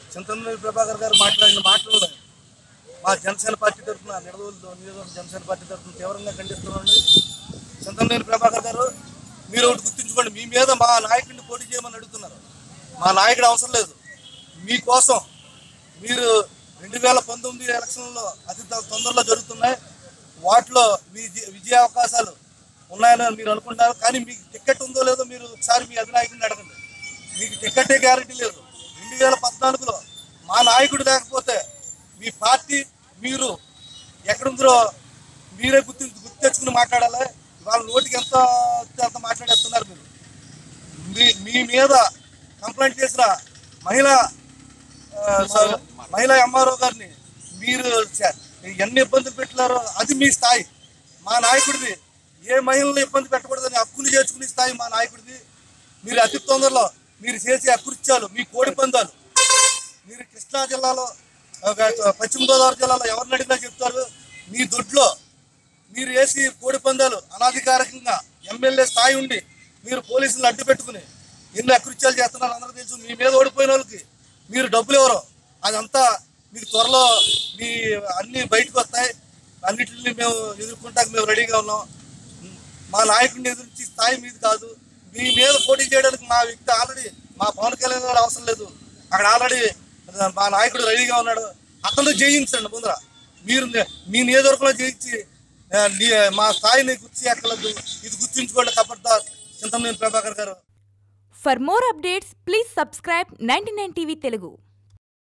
చింతనూరి ప్రభాకర్ గారు మాట్లాడిన మాటలు మా జనసేన పార్టీ తరఫున నిడదోలు నియోజకవర్గ జనసేన పార్టీ తరఫున తీవ్రంగా ఖండిస్తున్నామండి చింతనూరి ప్రభాకర్ గారు మీరు ఒకటి గుర్తుంచుకోండి మీ మీద మా నాయకుడిని పోటీ చేయమని అడుగుతున్నారు మా నాయకుడు అవసరం లేదు మీకోసం మీరు రెండు వేల పంతొమ్మిది ఎలక్షన్లో అతి త- తొందరలో జరుగుతున్నాయి వాటిలో మీ జి- విజయ అవకాశాలు ఉన్నాయని మీరు అనుకుంటున్నారు కానీ మీకు టికెట్ ఉందో లేదో మీరు ఒకసారి మీ అధినాయకుడిని అడగండి మీకు టికెటే గ్యారెంటీ లేదు రెండు వేల పద్నాలుగులో మా నాయకుడు లేకపోతే మీ పార్టీ మీరు ఎక్కడుందో మీరే గుర్తు గుర్తు తెచ్చుకుని మాట్లాడాలి వాళ్ళ నోటికి ఎంత వస్తే అంత మాట్లాడేస్తున్నారు మీరు మీ మీ మీద కంప్లైంట్ చేసిన మహిళా ఆ, స- మహిళా ఎంఆర్ఓ గారిని మీరు చ- ఎన్ని ఇబ్బందులు పెట్టినారో అది మీ స్థాయి మా నాయకుడిది ఏ మహిళలను ఇబ్బంది పెట్టకూడదని హక్కులు చేర్చుకునే స్థాయి మా నాయకుడిది మీరు అతి తొందరలో మీరు చేసే అకృత్యాలు మీ కోడి పందాలు మీరు కృష్ణా జిల్లాలో ఒక పశ్చిమ గోదావరి జిల్లాలో ఎవరిని అడిగినా చెప్తారు మీ దొడ్లో మీరు వేసి కోడి పందాలు అనాధికారికంగా ఎమ్మెల్యే స్థాయి ఉండి మీరు పోలీసులను అడ్డు పెట్టుకుని ఎన్ని అకృత్యాలు చేస్తున్నారు అందరూ తెలుసు మీ మీద ఓడిపోయిన వాళ్ళకి మీరు డబ్బులు ఎవరో అదంతా మీకు త్వరలో మీ అన్ని బయటకు వస్తాయి అన్నిటిని మేము ఎదుర్కొంటానికి మేము రెడీగా ఉన్నాం మా నాయకుడిని ఎదురించి స్థాయి మీది కాదు మీ మీద పోటీ చేయడానికి మా వ్యక్తి ఆల్రెడీ మా పవన్ కళ్యాణ్ గారు అవసరం లేదు అక్కడ ఆల్రెడీ మా నాయకుడు రెడీగా ఉన్నాడు అతను జయించండి ముందర మీరు నే- మీ నియోజకవర్గంలో జయించి ఆ, నీ- మా స్థాయిని గుర్తి ఎక్కలేదు ఇది గుర్తుంచుకోండి కబడ్దార్ చింతమనేని ప్రభాకర్ గారు For more updates, please subscribe 99 TV Telugu.